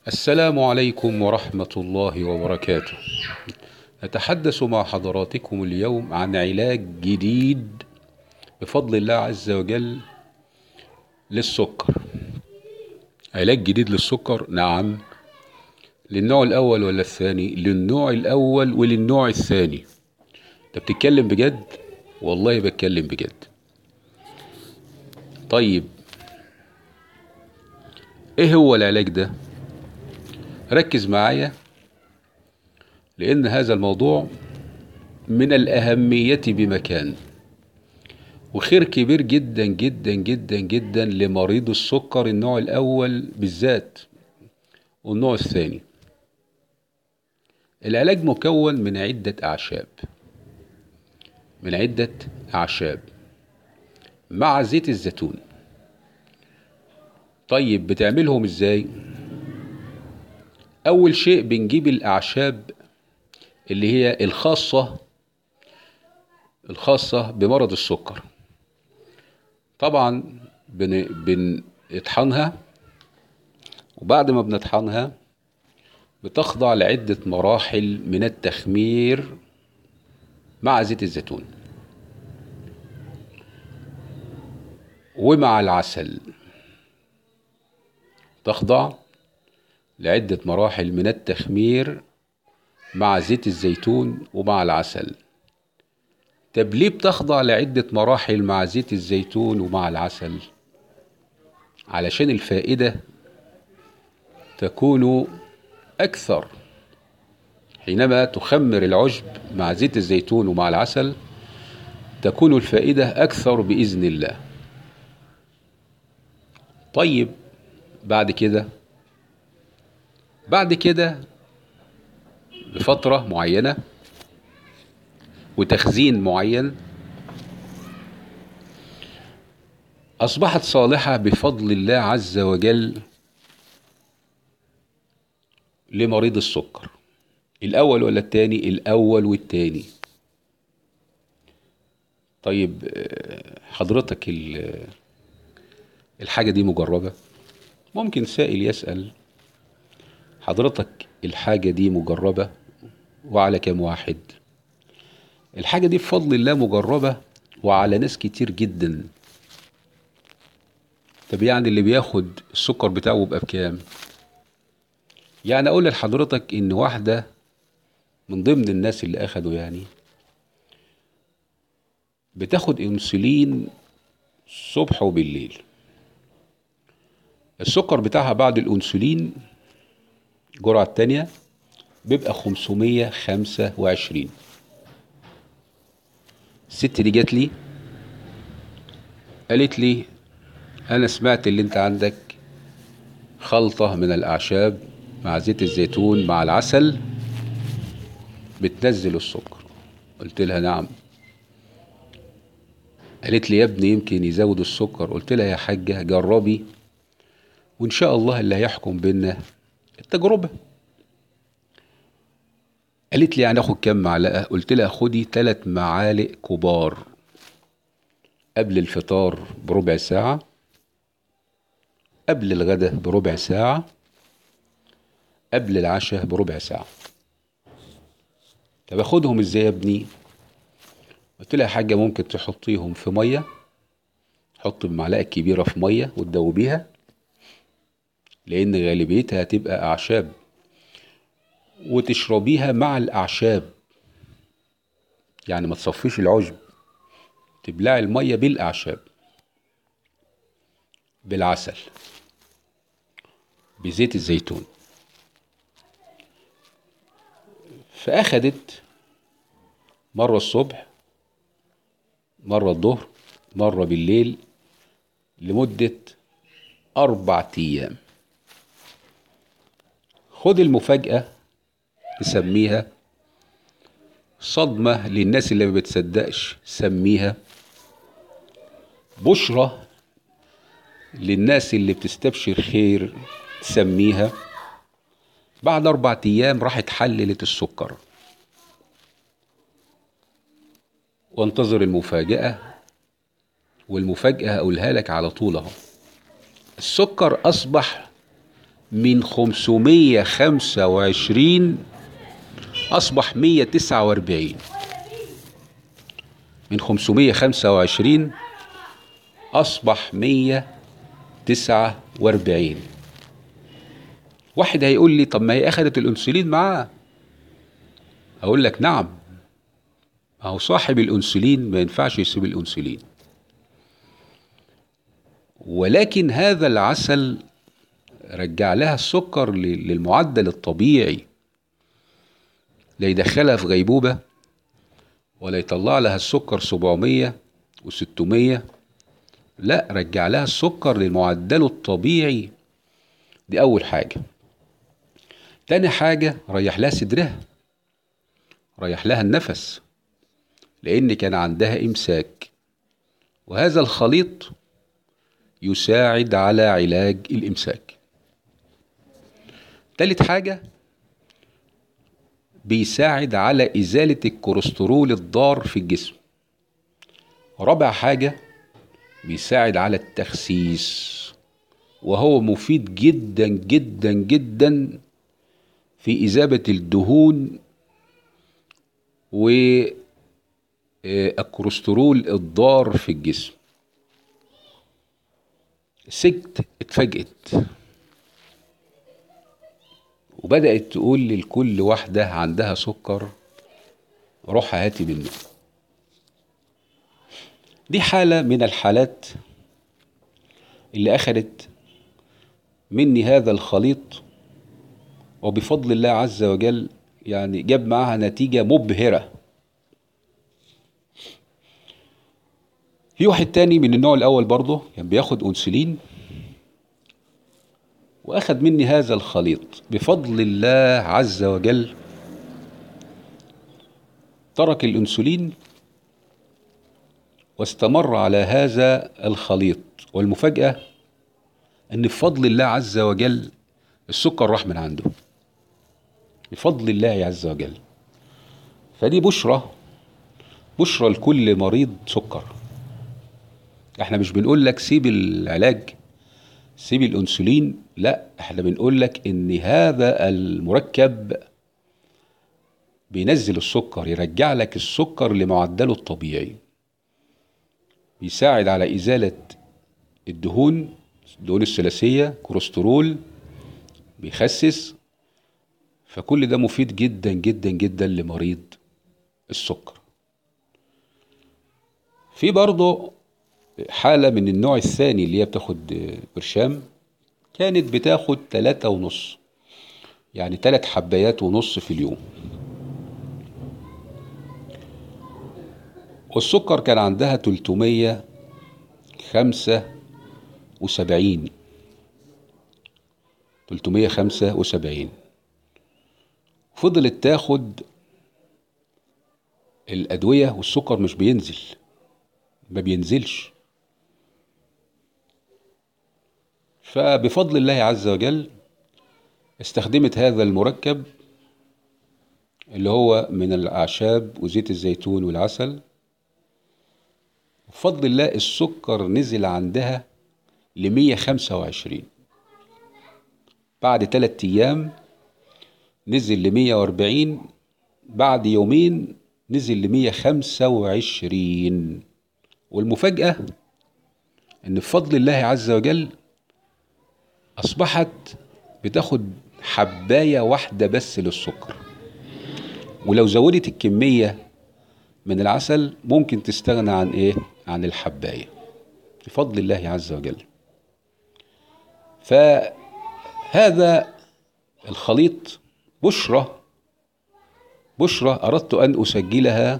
السلام عليكم ورحمة الله وبركاته. نتحدث مع حضراتكم اليوم عن علاج جديد بفضل الله عز وجل للسكر. علاج جديد للسكر نعم للنوع الأول ولا الثاني؟ للنوع الأول وللنوع الثاني. أنت بتتكلم بجد؟ والله بتكلم بجد. طيب ايه هو العلاج ده؟ ركز معايا لأن هذا الموضوع من الأهمية بمكان وخير كبير جدا جدا جدا جدا لمريض السكر النوع الأول بالذات والنوع الثاني العلاج مكون من عدة أعشاب من عدة أعشاب مع زيت الزيتون طيب بتعملهم ازاي اول شيء بنجيب الاعشاب اللي هي الخاصة الخاصة بمرض السكر طبعا بن بنطحنها وبعد ما بنطحنها بتخضع لعدة مراحل من التخمير مع زيت الزيتون ومع العسل تخضع لعدة مراحل من التخمير مع زيت الزيتون ومع العسل طب ليه بتخضع لعدة مراحل مع زيت الزيتون ومع العسل علشان الفائدة تكون أكثر حينما تخمر العشب مع زيت الزيتون ومع العسل تكون الفائدة أكثر بإذن الله طيب بعد كده بعد كده بفترة معينة وتخزين معين أصبحت صالحة بفضل الله عز وجل لمريض السكر الأول ولا التاني الأول والتاني طيب حضرتك الحاجة دي مجربة ممكن سائل يسأل حضرتك الحاجة دي مجربة وعلى كام واحد الحاجة دي بفضل الله مجربة وعلى ناس كتير جدا طب يعني اللي بياخد السكر بتاعه يبقى بكام يعني اقول لحضرتك ان واحدة من ضمن الناس اللي اخدوا يعني بتاخد انسولين الصبح وبالليل السكر بتاعها بعد الانسولين الجرعة التانية بيبقى خمسمية خمسة وعشرين الست دي جات لي قالت لي انا سمعت اللي انت عندك خلطة من الاعشاب مع زيت الزيتون مع العسل بتنزل السكر قلت لها نعم قالت لي يا ابني يمكن يزود السكر قلت لها يا حاجة جربي وإن شاء الله اللي هيحكم بينا التجربة قالت لي يعني اخد كام معلقة قلت لها خدي تلات معالق كبار قبل الفطار بربع ساعة قبل الغداء بربع ساعة قبل العشاء بربع ساعة طب اخدهم ازاي يا ابني قلت لها يا حاجة ممكن تحطيهم في مية حط المعلقة الكبيرة في مية وتدوبيها لأن غالبيتها هتبقى أعشاب وتشربيها مع الأعشاب يعني ما تصفيش العشب تبلعي المية بالأعشاب بالعسل بزيت الزيتون فأخدت مرة الصبح مرة الظهر مرة بالليل لمدة أربع أيام خد المفاجأة نسميها صدمة للناس اللي ما بتصدقش سميها بشرة للناس اللي بتستبشر خير تسميها بعد أربع أيام راحت حللت السكر وانتظر المفاجأة والمفاجأة أقولها لك على طول أهو السكر أصبح من 525 أصبح 149 من 525 أصبح 149 واحد هيقول لي طب ما هي أخدت الأنسولين معاه أقول لك نعم ما هو صاحب الأنسولين ما ينفعش يسيب الأنسولين ولكن هذا العسل رجع لها السكر ل- للمعدل الطبيعي لا يدخلها في غيبوبة ولا يطلع لها السكر 700 و600 لا رجع لها السكر لمعدله الطبيعي دي أول حاجة تاني حاجة ريح لها صدرها ريح لها النفس لأن كان عندها إمساك وهذا الخليط يساعد على علاج الإمساك تالت حاجة بيساعد على إزالة الكوليسترول الضار في الجسم رابع حاجة بيساعد على التخسيس وهو مفيد جدا جدا جدا في إذابة الدهون والكوليسترول الضار في الجسم الست اتفاجئت وبدأت تقول لكل واحدة عندها سكر روح هاتي منه دي حالة من الحالات اللي أخذت مني هذا الخليط وبفضل الله عز وجل يعني جاب معاها نتيجة مبهرة في واحد تاني من النوع الأول برضه كان بياخد أنسولين وأخذ مني هذا الخليط بفضل الله عز وجل ترك الأنسولين واستمر على هذا الخليط والمفاجأة أن بفضل الله عز وجل السكر راح من عنده بفضل الله عز وجل فدي بشرى بشرى لكل مريض سكر احنا مش بنقول لك سيب العلاج سيب الانسولين لا احنا بنقول لك ان هذا المركب بينزل السكر يرجع لك السكر لمعدله الطبيعي بيساعد على ازاله الدهون الدهون الثلاثيه كوليسترول بيخسس فكل ده مفيد جدا جدا جدا لمريض السكر في برضه حالة من النوع الثاني اللي هي بتاخد برشام كانت بتاخد تلاتة ونص يعني تلات حبايات ونص في اليوم والسكر كان عندها تلتمية خمسة وسبعين تلتمية خمسة وسبعين فضلت تاخد الأدوية والسكر مش بينزل ما بينزلش فبفضل الله عز وجل استخدمت هذا المركب اللي هو من الأعشاب وزيت الزيتون والعسل بفضل الله السكر نزل عندها لمية خمسة وعشرين بعد ثلاثة أيام نزل لمية وأربعين بعد يومين نزل لمية خمسة وعشرين والمفاجأة إن بفضل الله عز وجل أصبحت بتاخد حباية واحدة بس للسكر ولو زودت الكمية من العسل ممكن تستغنى عن إيه؟ عن الحباية بفضل الله عز وجل فهذا الخليط بشرة بشرة أردت أن أسجلها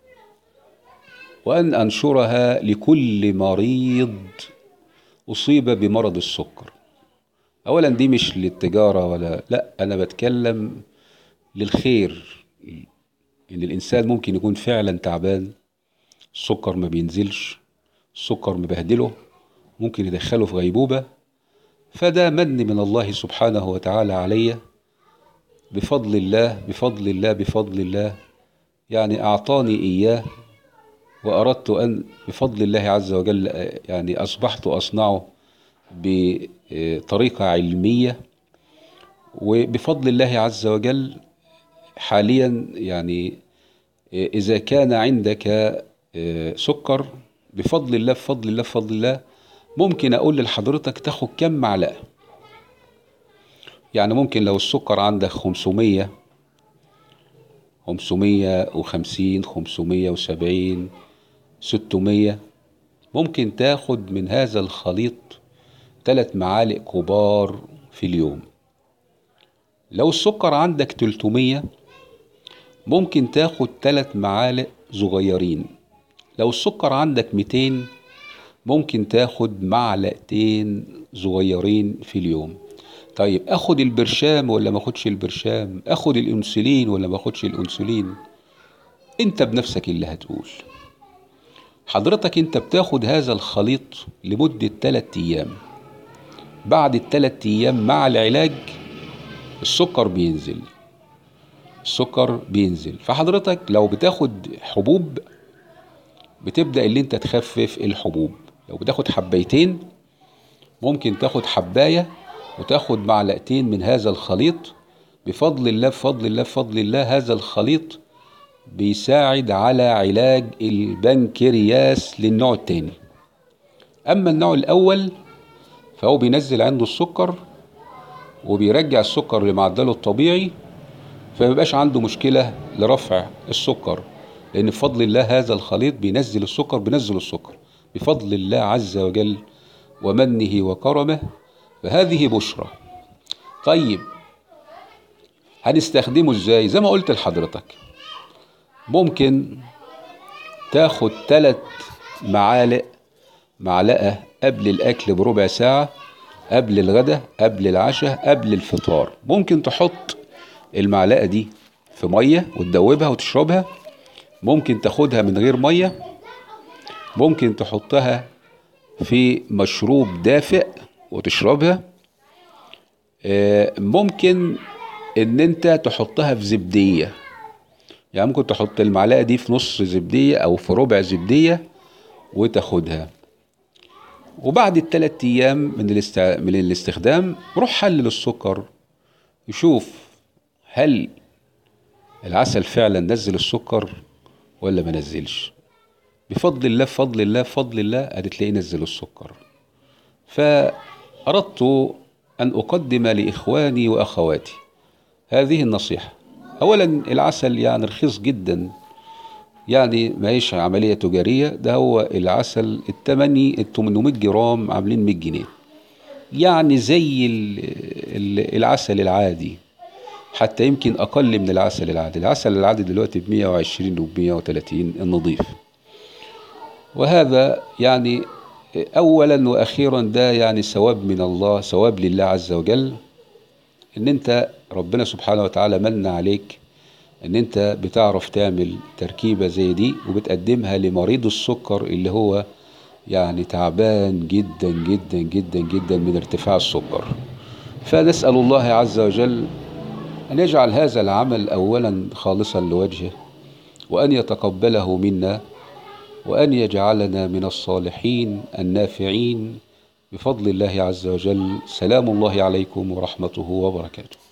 وأن أنشرها لكل مريض أصيب بمرض السكر أولا دي مش للتجارة ولا لا أنا بتكلم للخير إن الإنسان ممكن يكون فعلا تعبان السكر ما بينزلش السكر مبهدله ممكن يدخله في غيبوبة فده من من الله سبحانه وتعالى علي بفضل الله بفضل الله بفضل الله يعني أعطاني إياه وأردت أن بفضل الله عز وجل يعني أصبحت أصنعه بطريقة علمية وبفضل الله عز وجل حاليا يعني إذا كان عندك آه، سكر بفضل الله بفضل الله بفضل الله ممكن أقول لحضرتك تاخد كم معلقة يعني ممكن لو السكر عندك 500 550 570 600 ممكن تاخد من هذا الخليط ثلاث معالق كبار في اليوم لو السكر عندك 300 ممكن تاخد ثلاث معالق صغيرين لو السكر عندك 200 ممكن تاخد معلقتين صغيرين في اليوم طيب اخد البرشام ولا ما اخدش البرشام اخد الانسولين ولا ما اخدش الانسولين انت بنفسك اللي هتقول حضرتك انت بتاخد هذا الخليط لمدة 3 ايام بعد الثلاث ايام مع العلاج السكر بينزل السكر بينزل فحضرتك لو بتاخد حبوب بتبدأ اللي انت تخفف الحبوب لو بتاخد حبايتين ممكن تاخد حباية وتاخد معلقتين من هذا الخليط بفضل الله بفضل الله بفضل الله هذا الخليط بيساعد على علاج البنكرياس للنوع التاني أما النوع الأول فهو بينزل عنده السكر وبيرجع السكر لمعدله الطبيعي فميبقاش عنده مشكلة لرفع السكر لأن بفضل الله هذا الخليط بينزل السكر بينزل السكر بفضل الله عز وجل ومنه وكرمه فهذه بشرى طيب هنستخدمه ازاي زي ما قلت لحضرتك ممكن تاخد ثلاث معالق معلقة قبل الأكل بربع ساعة قبل الغداء قبل العشاء قبل الفطار ممكن تحط المعلقة دي في مية وتدوبها وتشربها ممكن تاخدها من غير مية ممكن تحطها في مشروب دافئ وتشربها آه، ممكن ان انت تحطها في زبدية يعني ممكن تحط المعلقة دي في نص زبدية او في ربع زبدية وتاخدها وبعد الثلاث ايام من, الاست... من الاستخدام روح حلل السكر يشوف هل العسل فعلا نزل السكر ولا ما نزلش بفضل الله بفضل الله بفضل الله هتلاقيه نزل السكر فأردت أن أقدم لإخواني وأخواتي هذه النصيحة أولا العسل يعني رخيص جدا يعني ما هيش عملية تجارية ده هو العسل التمني ال 800 جرام عاملين 100 جنيه يعني زي ال- ال- العسل العادي حتى يمكن أقل من العسل العادي العسل العادي دلوقتي ب 120 وب 130 النظيف وهذا يعني أولا وأخيرا ده يعني ثواب من الله ثواب لله عز وجل إن أنت ربنا سبحانه وتعالى من عليك إن أنت بتعرف تعمل تركيبة زي دي وبتقدمها لمريض السكر اللي هو يعني تعبان جدا جدا جدا جدا من ارتفاع السكر فنسأل الله عز وجل أن يجعل هذا العمل أولا خالصا لوجهه وأن يتقبله منا وأن يجعلنا من الصالحين النافعين بفضل الله عز وجل سلام الله عليكم ورحمته وبركاته